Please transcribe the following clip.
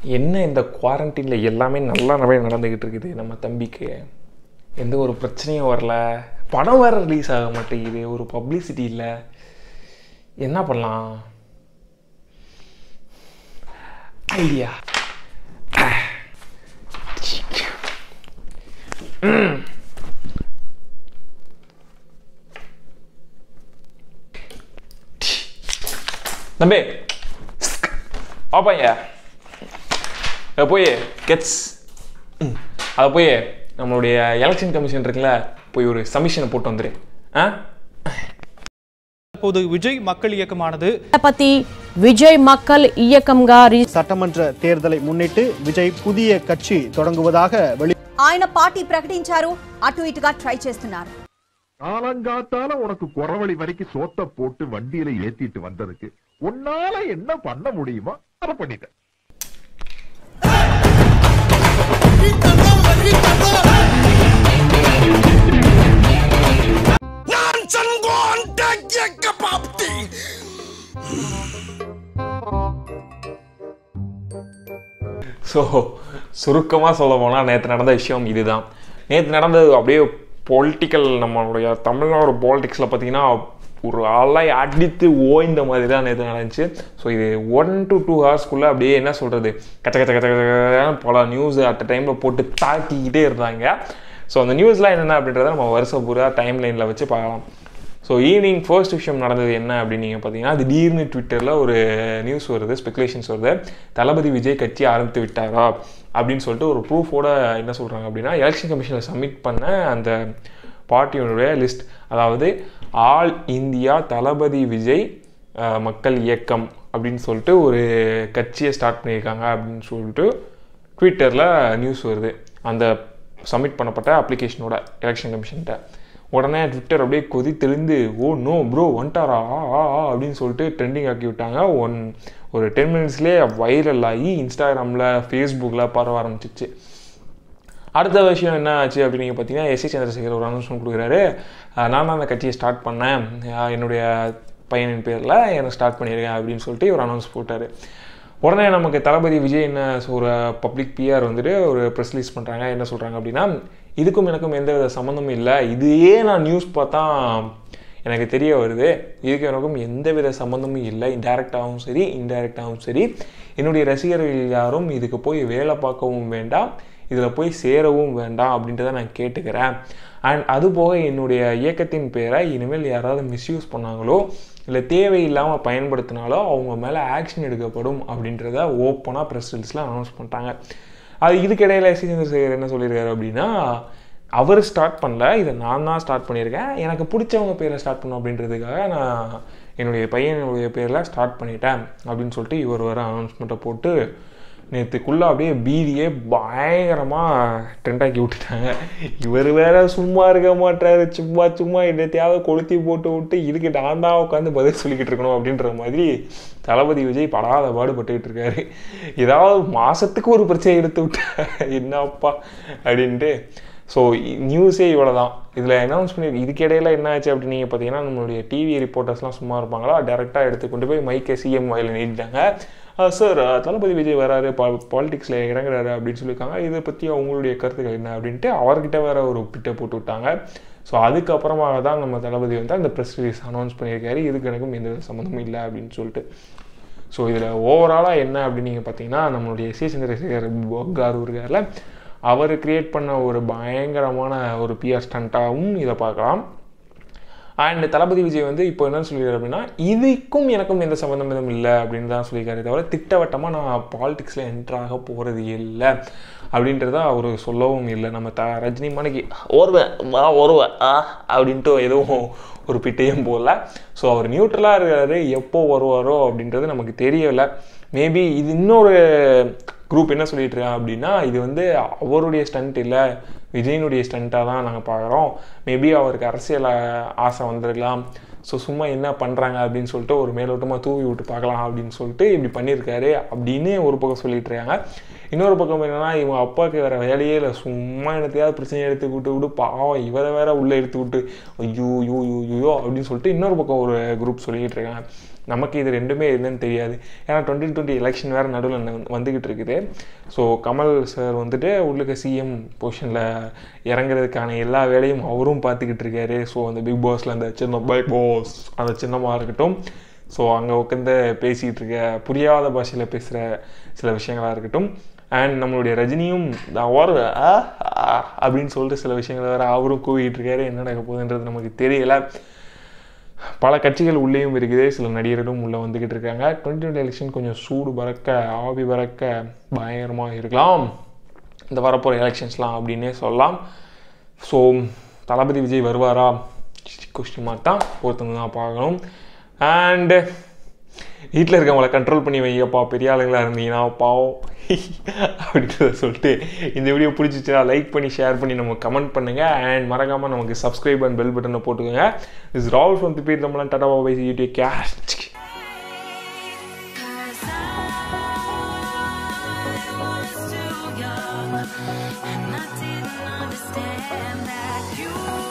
என்ன இந்த குவாரண்டைனில் எல்லாமே நல்லா நிறைய நடந்துக்கிட்டு இருக்குது நம்ம தம்பிக்கு எந்த ஒரு பிரச்சனையும் வரல படம் வேறு ரிலீஸ் ஆக மாட்டேங்குது ஒரு பப்ளிசிட்டி இல்லை என்ன பண்ணலாம் ஐடியா தம்பி ஆப்பாங்க போய் கெட்ஸ் அதை போய் நம்மளுடைய எலெக்ஷன் கமிஷன் இருக்குல்ல போய் ஒரு சமிஷனை போட்டு வந்துரு ஆ தற்போது விஜய் மக்கள் இயக்கமானது பத்தி விஜய் மக்கள் இயக்கம்గా రి- சட்டமன்ற தேர்தலை முன்னிட்டு விஜய் புதிய கட்சி தொடங்குவதாக வெளி ఆయన పార్టీ ప్రకటించారు అటు ఇటుగా ట్రై చేస్తున్నారు காலங்காத்தால உனக்கு குறவழி வரைக்கும் சோத்த போட்டு வண்டியில ஏத்திட்டு வந்ததுக்கு உன்னால என்ன பண்ண முடியுமோ அதை பண்ணிட்டேன் ஸோ சுருக்கமாக சொல்ல போனால் நேற்று நடந்த விஷயம் இதுதான் நேற்று நடந்தது அப்படியே பொலிட்டிக்கல் நம்மளுடைய தமிழ்நாடு பாலிடிக்ஸில் பார்த்தீங்கன்னா ஒரு ஆளாய் அடித்து ஓய்ந்த மாதிரி தான் நேற்று நடந்துச்சு ஸோ இது ஒன் டு டூ ஹவர்ஸ்க்குள்ளே அப்படியே என்ன சொல்கிறது கச்ச கச்ச கச்ச கச்சன்னு பல நியூஸ் அட் டைமில் போட்டு தாக்கிக்கிட்டே இருந்தாங்க ஸோ அந்த நியூஸ்லாம் என்னென்ன அப்படின்றத நம்ம வருஷம் பூரா டைம் லைனில் வச்சு பார்க்கலாம் ஸோ ஈவினிங் ஃபர்ஸ்ட் விஷயம் நடந்தது என்ன அப்படின்னு நீங்கள் பார்த்தீங்கன்னா திடீர்னு ட்விட்டரில் ஒரு நியூஸ் வருது ஸ்பெகுலேஷன்ஸ் வருது தளபதி விஜய் கட்சி ஆரம்பித்து விட்டாரா அப்படின்னு சொல்லிட்டு ஒரு ப்ரூஃபோட என்ன சொல்கிறாங்க அப்படின்னா எலெக்ஷன் கமிஷனில் சப்மிட் பண்ண அந்த பார்ட்டியோடைய லிஸ்ட் அதாவது ஆல் இந்தியா தளபதி விஜய் அஹ், மக்கள் இயக்கம் அப்படின்னு சொல்லிட்டு ஒரு கட்சியை ஸ்டார்ட் பண்ணியிருக்காங்க அப்படின்னு சொல்லிட்டு ட்விட்டரில் நியூஸ் வருது அந்த சப்மிட் பண்ணப்பட்ட அப்ளிகேஷனோட எலெக்ஷன் கமிஷன்கிட்ட உடனே ட்விட்டர் அப்படியே கொதி தெளிந்து ஓ நோ ப்ரோ வந்துட்டாரா ஆ ஆ ஆ அப்படின்னு சொல்லிட்டு ட்ரெண்டிங் ஆக்கி விட்டாங்க ஒன் ஒரு டென் மினிட்ஸ்லேயே வைரல் ஆகி இன்ஸ்டாகிராமில் ஃபேஸ்புக்கில் பரவ ஆரம்பிச்சிச்சு அடுத்த விஷயம் என்ன ஆச்சு அப்படின்னு நீங்கள் பார்த்தீங்கன்னா எஸ் சந்திரசேகர் ஒரு அனௌன்ஸ்மெண்ட் கொடுக்குறாரு அஹ் நான் தான் அந்த கட்சியை ஸ்டார்ட் பண்ணேன் அஹ் என்னுடைய பையனின் பேரில் என்னை ஸ்டார்ட் பண்ணியிருக்கேன் அப்படின்னு சொல்லிட்டு ஒரு அனௌன்ஸ் போட்டார் உடனே நமக்கு தளபதி விஜய் என்ன சொ- ஒரு பப்ளிக் பிஆர் வந்துட்டு ஒரு ப்ரெஸ் ரிலீஸ் பண்ணுறாங்க என்ன சொல்கிறாங்க அப்படின்னா இதுக்கும் எனக்கும் எந்த வித சம்மந்தமும் இல்லை இதையே நான் நியூஸ் பார்த்தா எனக்கு தெரிய வருது இதுக்கு எனக்கும் எந்த வித சம்மந்தமும் இல்லை இன்டைரக்டாகவும் சரி இன்டைரக்டாகவும் சரி என்னுடைய ரசிகர்கள் யாரும் இதுக்கு போய் வேலை பார்க்கவும் வேண்டாம் இதில் போய் சேரவும் வேண்டாம் அப்படின்றத நான் கேட்டுக்கிறேன் அண்ட் அது போக என்னுடைய இயக்கத்தின் பேரை இனிமேல் யாராவது மிஸ்யூஸ் பண்ணாங்களோ இல்லை தேவையில்லாமல் பயன்படுத்தினாலோ அவங்க மேலே ஆக்ஷன் எடுக்கப்படும் அப்படின்றத ஓப்பனாக ப்ரெஸ் ரிலீஸில் அனௌன்ஸ் பண்ணிட்டாங்க அது இதுக்கிடையில் எஸ் சந்திரசேகர் என்ன சொல்லியிருக்காரு அப்படின்னா அவர் ஸ்டார்ட் பண்ணல இதை நான் தான் ஸ்டார்ட் பண்ணியிருக்கேன் எனக்கு பிடிச்சவங்க பேரை ஸ்டார்ட் பண்ணும் அப்படின்றதுக்காக நான் என்னுடைய பையனுடைய பேரில் ஸ்டார்ட் பண்ணிட்டேன் அப்படின்னு சொல்லிட்டு இவர் வர அனௌன்ஸ்மெண்ட்டை போட்டு நேற்றுக்குள்ளே அப்படியே பீதியே பயங்கரமாக ட்ரெண்டாக்கி விட்டுட்டாங்க இவர் வேற சும்மா இருக்க மாட்டாரு சும்மா சும்மா என்னத்தையாவது கொளுத்தி போட்டு விட்டு இதுக்கு நான் தான் உட்காந்து பதில் சொல்லிக்கிட்டு இருக்கணும் அப்படின்ற மாதிரி தளபதி விஜய் படாத பாடுபட்டுக்கிட்டு இருக்காரு ஏதாவது மாசத்துக்கு ஒரு பிரச்சனை எடுத்து விட்ட என்னப்பா அப்படின்ட்டு ஸோ நியூஸே இவ்வளோ தான் இதில் அனௌன்ஸ் பண்ணி இதுக்கிடையில என்ன ஆச்சு அப்படின்னு நீங்கள் பார்த்தீங்கன்னா நம்மளுடைய டிவி ரிப்போர்ட்டர்ஸ்லாம் சும்மா இருப்பாங்களா டேரெக்டாக எடுத்து கொண்டு போய் மைக்கை சிஎம் வாயில் நீட்டாங்க சார் தளபதி விஜய் வராரு பா பாலிடிக்ஸில் இறங்குறாரு அப்படின்னு சொல்லியிருக்காங்க இதை பற்றி அவங்களுடைய கருத்துக்கள் என்ன அப்படின்ட்டு அவர்கிட்ட வேற ஒரு பிட்டை போட்டு விட்டாங்க ஸோ அதுக்கப்புறமாக தான் நம்ம தளபதி வந்து அந்த ப்ரெஸ் ரிலீஸ் அனௌன்ஸ் பண்ணியிருக்காரு இதுக்கு எனக்கும் எந்த வித சம்மந்தமும் இல்லை அப்படின்னு சொல்லிட்டு ஸோ இதில் ஓவராலாக என்ன அப்படின்னு நீங்கள் பார்த்தீங்கன்னா நம்மளுடைய சி சந்திரசேகர் கார் இருக்கார்ல அவர் கிரியேட் பண்ண ஒரு பயங்கரமான ஒரு பிஆர் ஸ்டண்ட்டாகவும் இதை பார்க்கலாம் அண்ட் தளபதி விஜய் வந்து இப்போ என்ன சொல்லியிருக்காரு அப்படின்னா இதுக்கும் எனக்கும் எந்த சம்மந்தமும் இல்லை அப்படின்னு தான் சொல்லியிருக்காரு தவிர திட்டவட்டமாக நான் பாலிடிக்ஸில் என்ட்ராக போகிறது இல்லை அப்படின்றத அவர் சொல்லவும் இல்லை நம்ம த ரஜினி மணிக்கு ஓர்வேன் வா ஓர்வேன் ஆ அப்படின்ட்டு எதுவும் ஒரு பிட்டையும் போடல ஸோ அவர் நியூட்ரலாக இருக்காரு எப்போ வருவாரோ அப்படின்றது நமக்கு தெரியலை மேபி இது இன்னொரு குரூப் என்ன சொல்லிட்டு இருக்காங்க அப்படின்னா இது வந்து அவருடைய ஸ்டண்ட் இல்லை விஜயனுடைய ஸ்டண்ட்டாக தான் நாங்கள் பார்க்குறோம் மேபி அவருக்கு அரசியல் ஆ- ஆசை வந்திருக்கலாம் ஸோ சும்மா என்ன பண்ணுறாங்க அப்படின்னு சொல்லிட்டு ஒரு மேலோட்டமாக தூவி விட்டு பார்க்கலாம் அப்படின்னு சொல்லிட்டு இப்படி பண்ணியிருக்காரு அப்படின்னு ஒரு பக்கம் சொல்லிட்டு இருக்காங்க இன்னொரு பக்கம் என்னன்னா இவங்க அப்பாவுக்கு வேற வேலையே இல்லை சும்மா என்னத்தையாவது பிரச்சனை எடுத்து விட்டு விட்டு பாவம் இவரை வேற உள்ளே எடுத்து விட்டு ஐயோ யோ யோ யோ அப்படின்னு சொல்லிட்டு இன்னொரு பக்கம் ஒரு குரூப் சொல்லிட்டு இருக்காங்க நமக்கு இது ரெண்டுமே என்னன்னு தெரியாது ஏன்னா டுவெண்ட்டி டுவெண்ட்டி எலெக்ஷன் வேறு நடுவில் வந்துக்கிட்டு இருக்குது ஸோ கமல் சார் வந்துட்டு உள்ளுக்க சிஎம் பொசிஷனில் இறங்குறதுக்கான எல்லா வேலையும் அவரும் பார்த்துக்கிட்டு இருக்காரு ஸோ அந்த பிக் பாஸில் அந்த சின்ன பைக் பாஸ் அந்த சின்னமாக இருக்கட்டும் ஸோ அங்கே உட்காந்து பேசிகிட்டு இருக்க புரியாத பாஷையில் பேசுகிற சில விஷயங்களாக இருக்கட்டும் அண்ட் நம்மளுடைய ரஜினியும் அவர் அப்படின்னு சொல்லிட்டு சில விஷயங்கள் வேறு அவரும் கூவிட்டு இருக்காரு என்ன நடக்க போகுதுன்றது நமக்கு தெரியல பல கட்சிகள் உள்ளேயும் இருக்குது சில நடிகர்களும் உள்ளே வந்துக்கிட்டு இருக்காங்க டுவெண்ட்டி டுவெண்ட்டி எலெக்ஷன் கொஞ்சம் சூடு பறக்க ஆவி பறக்க பயங்கரமாக இருக்கலாம் இந்த வரப்போகிற எலெக்ஷன்ஸ்லாம் அப்படின்னே சொல்லலாம் ஸோ தளபதி விஜய் வருவாரா கொஸ்டின் மார்க் தான் ஒருத்தவங்க தான் பார்க்கணும் அண்டு வீட்டில் இருக்கவங்கள கண்ட்ரோல் பண்ணி வைங்கப்பா பெரிய ஆளுங்களா இருந்தீங்கன்னா பாவம் அப்படின்றத சொல்லிட்டு இந்த வீடியோ பிடிச்சிச்சுன்னா லைக் பண்ணி ஷேர் பண்ணி நம்ம கமெண்ட் பண்ணுங்கள் அண்ட் மறக்காமல் நமக்கு சப்ஸ்கிரைப் அண்ட் பெல் பட்டனை போட்டுக்கோங்க இஸ் ராவல் ஃப்ரம் தி பேர் நம்மளாம் டாடா பாபா யூடியூப் கேஷ் Cause I was too young and I didn't understand that you